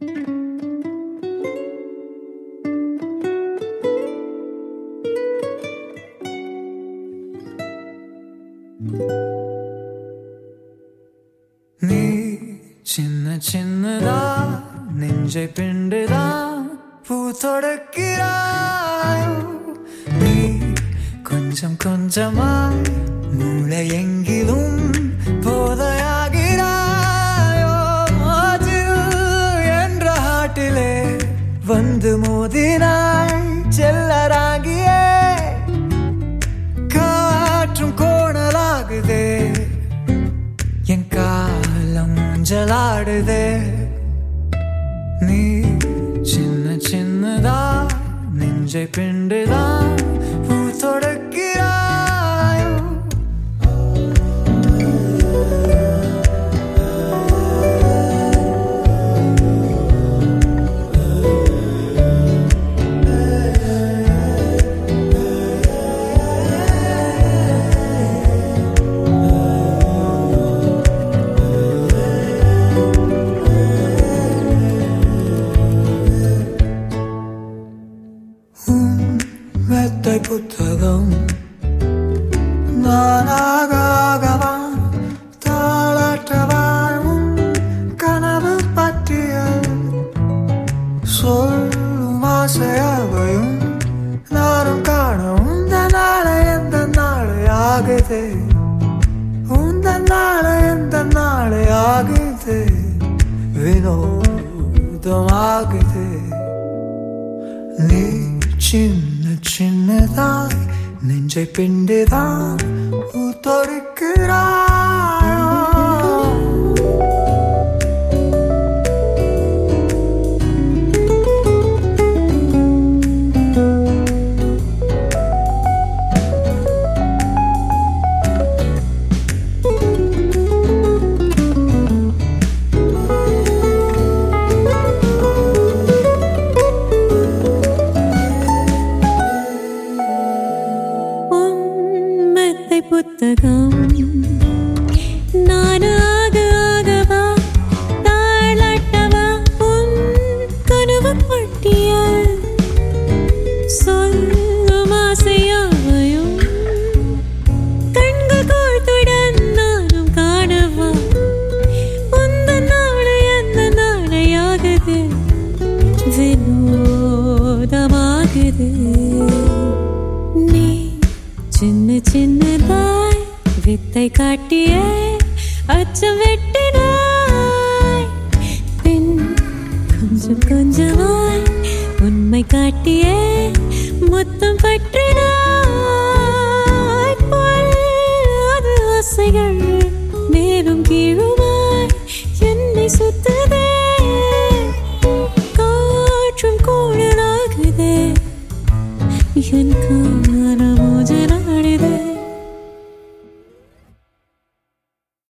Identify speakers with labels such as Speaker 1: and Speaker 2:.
Speaker 1: நீ சின்ன சின்னதா நெஞ்சை பிண்டுதா பூ தொடக்கிறாய் நீ கொஞ்சம் கொஞ்சமாய் மூளை எங்கிலும் போதையாகிறாயோ அது என்ற ஹாட்டிலே வந்து மோதினாய் செல்லராகியே காற்றும் கோணலாகுதே என் காலம் ஜலாடுதே நீ சின்ன சின்னதா நெஞ்சை பிண்டுதா பூ தொடக்கிறாயோ மெத்தை புத்தகம் நானாகவா தாளாற்றவாழும் கனவு பற்றிய சொல்லும் ஆசையாவையும் நானும் காண உந்த நாளை எந்த நாளை ஆகுது உந்த நாளை எந்த நாளை ஆகுது வினோதமாகுது நீ சின்ன சின்னதாய் நெஞ்சை பிண்டுதான் தொடுக்கிறாய்
Speaker 2: உண்மத்தை புத்தகம் நானாக ஆகவா தாளாட்டவா உன் கனவு பட்டியல் சொல்லும் ஆசையாவையும் கண்கள் கோர்த்துடன் நானும் காணவா உந்த நாளை அந்த நாளையாகுது வினோதமாகுது நீ சின்ன சின்னதாய் வித்தை காட்டிய அச்சம் வெட்டினாய் பின் கொஞ்சம் கொஞ்சமாய் உண்மை காட்டிய முத்தம் பற்றினாய் பொல்லாத ஆசைகள் மேலும் கீழுமாய் என்னை சுத்ததே காற்றும் கூடலாகுதே என் காரணமோ ஜனாகுதே